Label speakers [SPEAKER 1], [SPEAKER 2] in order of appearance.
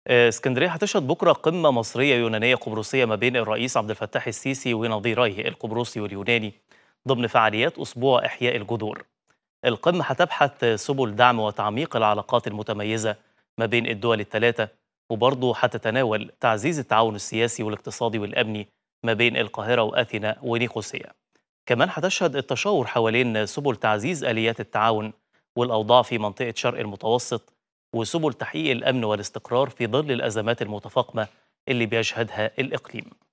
[SPEAKER 1] آه، اسكندرية هتشهد بكرة قمة مصرية يونانية قبرصية ما بين الرئيس عبد الفتاح السيسي ونظيريه القبرصي واليوناني ضمن فعاليات أسبوع إحياء الجذور. القمة هتبحث سبل دعم وتعميق العلاقات المتميزة ما بين الدول الثلاثة وبرضه هتتناول تعزيز التعاون السياسي والاقتصادي والأمني ما بين القاهرة وأثينا ونيقوسيا. كمان هتشهد التشاور حوالين سبل تعزيز آليات التعاون والأوضاع في منطقة شرق المتوسط وسبل تحقيق الأمن والاستقرار في ظل الأزمات المتفاقمة اللي بيشهدها الإقليم